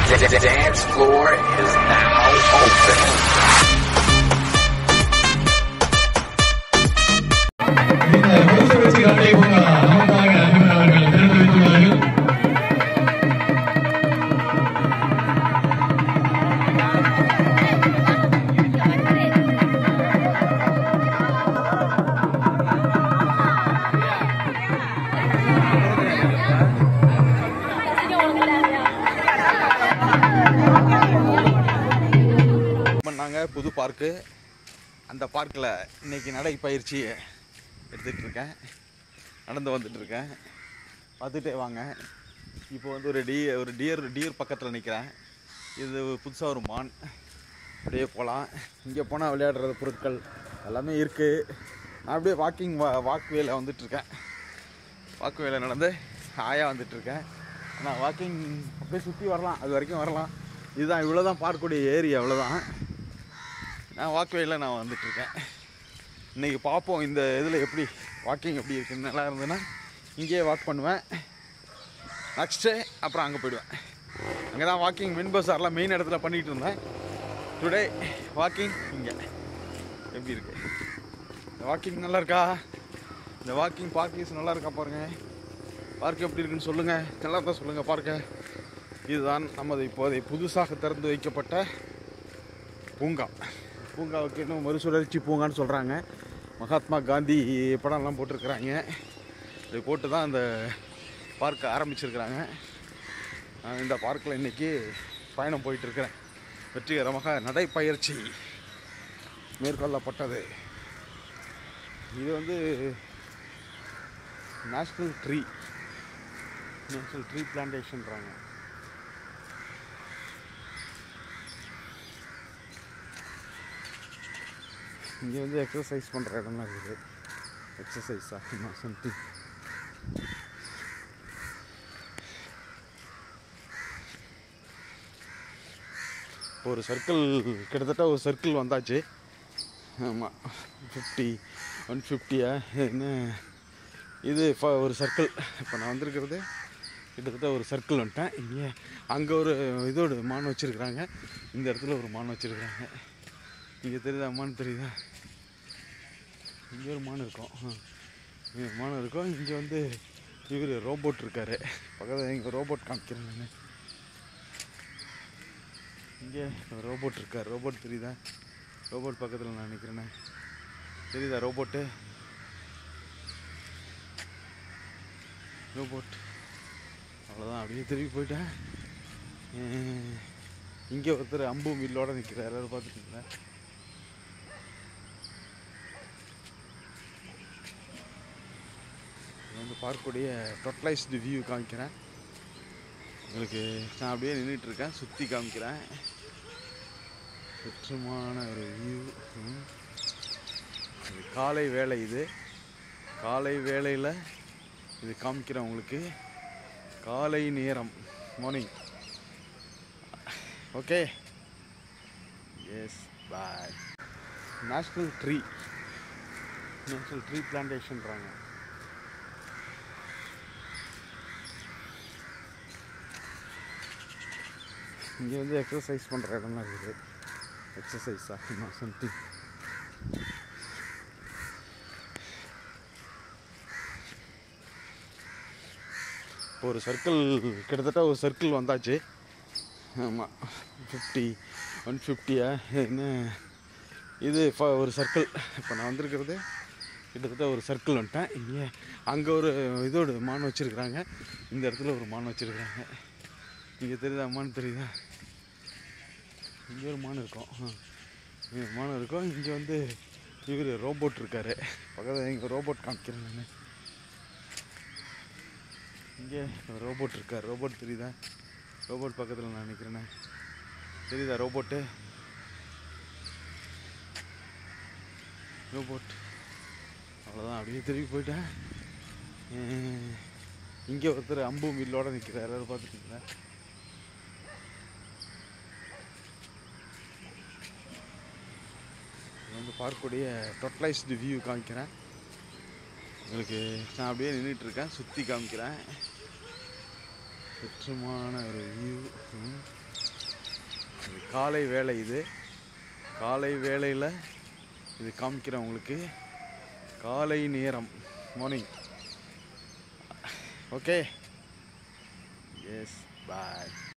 The dance floor is now open. இந்த முழுசுழற்சி கலை பூங்கா நமக்காக அன்பர் அவர்கள் திறந்து வைத்துள்ளார்கள் பண்ணாங்க புது பார்க்கு அந்த பார்க்கில் இன்னைக்கு நடைப்பயிற்சி எடுத்துகிட்டு இருக்கேன் நடந்து வந்துட்டு இருக்கேன் பார்த்துட்டே வாங்க இப்போ வந்து ஒரு டி ஒரு டியர் டியர் பக்கத்தில் நிற்கிறேன் இது புதுசாக ஒரு மான் அப்படியே போகலாம் இங்கே போனால் விளையாடுறது பொருட்கள் எல்லாமே இருக்குது நான் அப்படியே வாக்கிங் வா வாக் வேல வந்துட்டுருக்கேன் வாக்கு வேலை நடந்து ஹாயாக வந்துட்டுருக்கேன் நான் வாக்கிங் அப்படியே சுற்றி வரலாம் அது வரைக்கும் வரலாம் இதுதான் இவ்வளோ தான் பார்க்கக்கூடிய ஏரியா அவ்வளோதான் நான் வாக்வேயில் நான் வந்துட்டுருக்கேன் இன்றைக்கி பார்ப்போம் இந்த இதில் எப்படி வாக்கிங் எப்படி இருக்குன்னு நல்லா இருந்ததுன்னா இங்கேயே வாக் பண்ணுவேன் நெக்ஸ்ட்டு அப்புறம் அங்கே போயிடுவேன் அங்கே தான் வாக்கிங் மின் பஸார்லாம் மெயின் இடத்துல பண்ணிகிட்டு இருந்தேன் டுடே வாக்கிங் இங்கே எப்படி இருக்கு இந்த வாக்கிங் நல்லா இருக்கா இந்த வாக்கிங் பார்க்கிங்ஸ் நல்லா இருக்கா பாருங்க பார்க் எப்படி இருக்குன்னு சொல்லுங்கள் நல்லா தான் சொல்லுங்கள் பார்க்க இதுதான் நமது இப்போதை புதுசாக திறந்து வைக்கப்பட்ட பூங்கா பூங்காவுக்கு இன்னும் மறுசுழற்சி பூங்கான்னு சொல்கிறாங்க மகாத்மா காந்தி படம்லாம் போட்டிருக்கிறாங்க இது போட்டு தான் அந்த பார்க்கை ஆரம்பிச்சிருக்கிறாங்க நான் இந்த பார்க்கில் இன்றைக்கி பயணம் போயிட்டுருக்கிறேன் வெற்றிகரமாக நடைப்பயிற்சி மேற்கொள்ளப்பட்டது இது வந்து நேஷ்னல் ட்ரீ நேஷ்னல் ட்ரீ பிளான்டேஷன்றாங்க இங்கே வந்து எக்ஸசைஸ் பண்ணுற இடம்லாம் இருக்குது எக்ஸசைஸா நான் சம்திங் ஒரு சர்க்கிள் கிட்டத்தட்ட ஒரு சர்க்கிள் வந்தாச்சு ஆமாம் ஃபிஃப்டி ஒன் ஃபிஃப்டியா என்ன இது இப்போ ஒரு சர்க்கிள் இப்போ நான் வந்திருக்கிறது கிட்டத்தட்ட ஒரு சர்க்கிள் வந்துட்டேன் இங்கே அங்கே ஒரு இதோட மான் வச்சுருக்குறாங்க இந்த இடத்துல ஒரு மான் வச்சுருக்குறாங்க இங்கே தெரியுதா மான் தெரியுதா இங்கே ஒரு மான் இருக்கும் ஆ. இங்க ஒரு மான் இருக்கும் இங்கே வந்து இவர் ரோபோட் இருக்காரு பக்கத்தில் இங்கே ரோபோட் காமிக்கிறேன் நான் இங்கே ரோபோட் இருக்கார் ரோபோட் தெரியுதா ரோபோட் பக்கத்தில் நான் நிற்கிறேனே தெரியுதா ரோபோட்டு ரோபோட் அவ்வளோதான் அப்படியே திரும்பி போயிட்டேன் இங்கே ஒருத்தர் அம்பு மில்லோட நிற்கிறார் யாராவது பார்த்துட்டீங்களா இது வந்து பார்க்கக்கூடிய டொட்டலைஸ்டு வியூ காமிக்கிறேன் உங்களுக்கு நான் அப்படியே நின்றுட்டு இருக்கேன் சுற்றி காமிக்கிறேன் சுற்றமான ஒரு வியூ இது காலை வேலை இது காலை வேளையில் இது காமிக்கிறேன் உங்களுக்கு காலை நேரம் morning okay yes bye national tree national tree பிளான்டேஷன்றாங்க இங்கே வந்து எக்ஸசைஸ் பண்ணுற இடம்லாம் இருக்குது எக்ஸசைஸா நான் சம்திங் ஒரு சர்க்கிள் கிட்டத்தட்ட ஒரு சர்க்கிள் வந்தாச்சு ஆமாம் ஃபிஃப்டி ஒன் ஃபிஃப்டியா என்ன இது இப்போ ஒரு சர்க்கிள் இப்போ நான் வந்திருக்கிறது கிட்டத்தட்ட ஒரு சர்க்கிள் வந்துட்டேன் இங்கே அங்கே ஒரு இதோட மான் வச்சுருக்குறாங்க இந்த இடத்துல ஒரு மான் வச்சுருக்குறாங்க இங்கே தெரியுதா மான் தெரியுதா இங்கே ஒரு மான் இருக்கும் ஆ. இங்கே ஒரு மான் இருக்கும் இங்கே வந்து இவர் ரோபோட் இருக்காரு பக்கத்தில் இங்கே ரோபோட் காமிக்கிறேன் நான் இங்கே ரோபோட் இருக்கார் ரோபோட் தெரியுதா ரோபோட் பக்கத்தில் நான் நிற்கிறேனே தெரியுதா ரோபோட்டு ரோபோட் அவ்வளோதான் அப்படியே திரும்பி போயிட்டேன் இங்கே ஒருத்தர் அம்பு மில்லோட நிற்கிறார் யாராவது பார்த்துட்டீங்களா இது வந்து பார்க்கக்கூடிய டொட்டலைஸ்டு வியூ காமிக்கிறேன் உங்களுக்கு நான் அப்படியே நின்றுட்டு இருக்கேன் சுற்றி காமிக்கிறேன் சுற்றமான ஒரு வியூ இது காலை வேலை இது காலை வேளையில் இது காமிக்கிறேன் உங்களுக்கு காலை நேரம் மார்னிங் ஓகே எஸ் பாய்